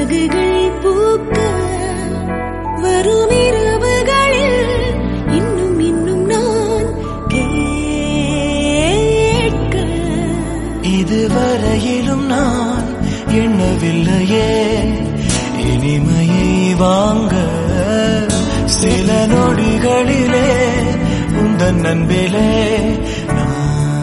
சிறகுகள் பூக்க வரும் இரவுகளில் இன்னும் இன்னும் நான் கேட்க இதுவரையிலும் நான் எண்ணவில்லையே இனிமையை வாங்க சில நொடிகளிலே உந்தன் அன்பிலே நான்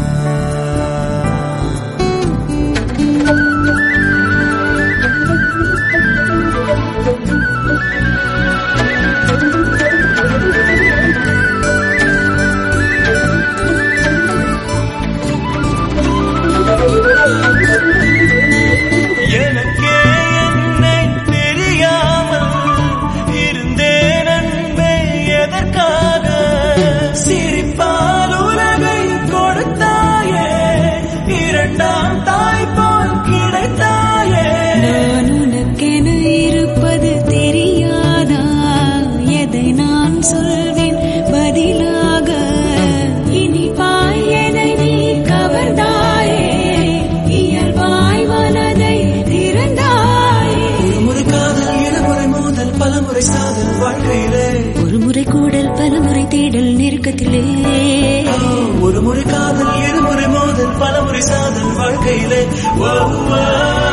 எனக்கே என்னை தெரியாமல் இருந்தேன் அன்பே எதற்காக சிரிப்பால் உலகை கொடுத்தாயே இரண்டாம் தாய்ப்பால் கிடைத்தாயே நான் உனக்கென இருப்பது தெரியாதா எதை நான் சொல்வேன் பதிலாக இனிப்பாய் எதை நீ கவர்ந்தாயே இயல்பாய் மனதை திறந்தாயே ஒரு காதல் இருமுறை மோதல் பலமுறை சாதல் வாழ்க்கையிலே ஒரு முறை கூடல் பலமுறை தேடல் நெருக்கத்திலே ஒரு முறை காதல் இருமுறை மோதல் பலமுறை சாதல் வாழ்க்கையிலே ஓ, ஓ,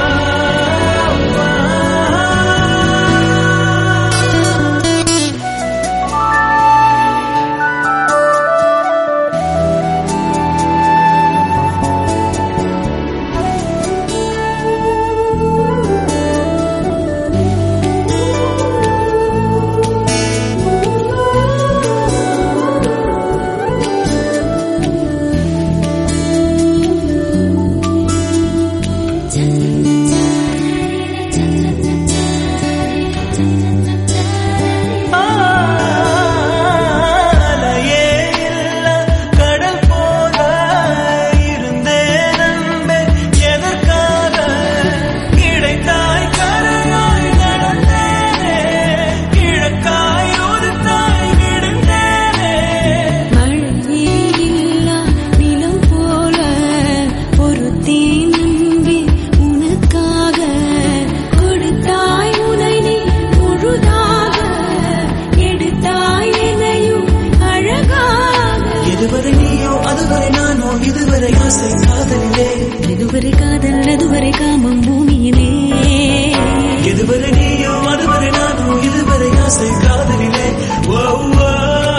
அலையே இல்ல கடல் போல இருந்தேன் அன்பே எதற்காக கிடைத்தாய் கரையாய் நடந்தேனே கிழக்காய் உதித்தாய் விடுந்தேனே மழையே இல்லா நிலம் போல பொறுத்தே நம்பி உனக்காக கொடுத்தாய் உனை நீ முழுதாக எடுத்தாய் என்னையும் அழகாக இதுவரை நீயோ அதுவரை நானோ இதுவரை ஆசை காதலிலே இதுவரை காதல் அதுவரை காமம் பூமியிலே இதுவரை நீயோ அதுவரை நானோ இதுவரை ஆசை காதலிலே ஓ, ஓ,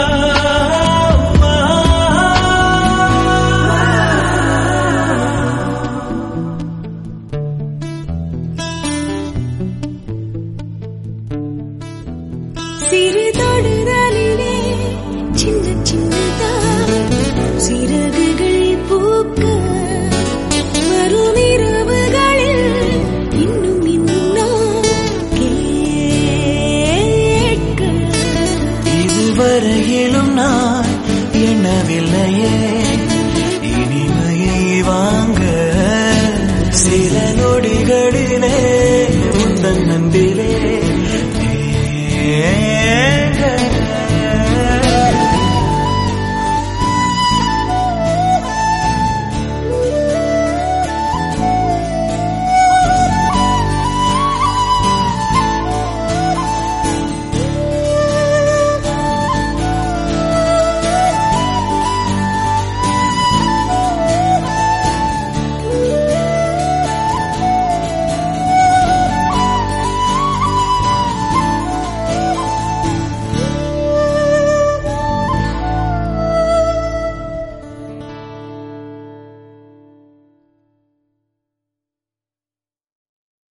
ஓ. சிறு தொடுதலிலே சின்ன சின்னதாய் சிறகுகள் பூக்க வரும் இரவுகளில் இன்னும் இன்னும் நான் கேட்க இதுவரையிலும் நான் எண்ணவில்லையே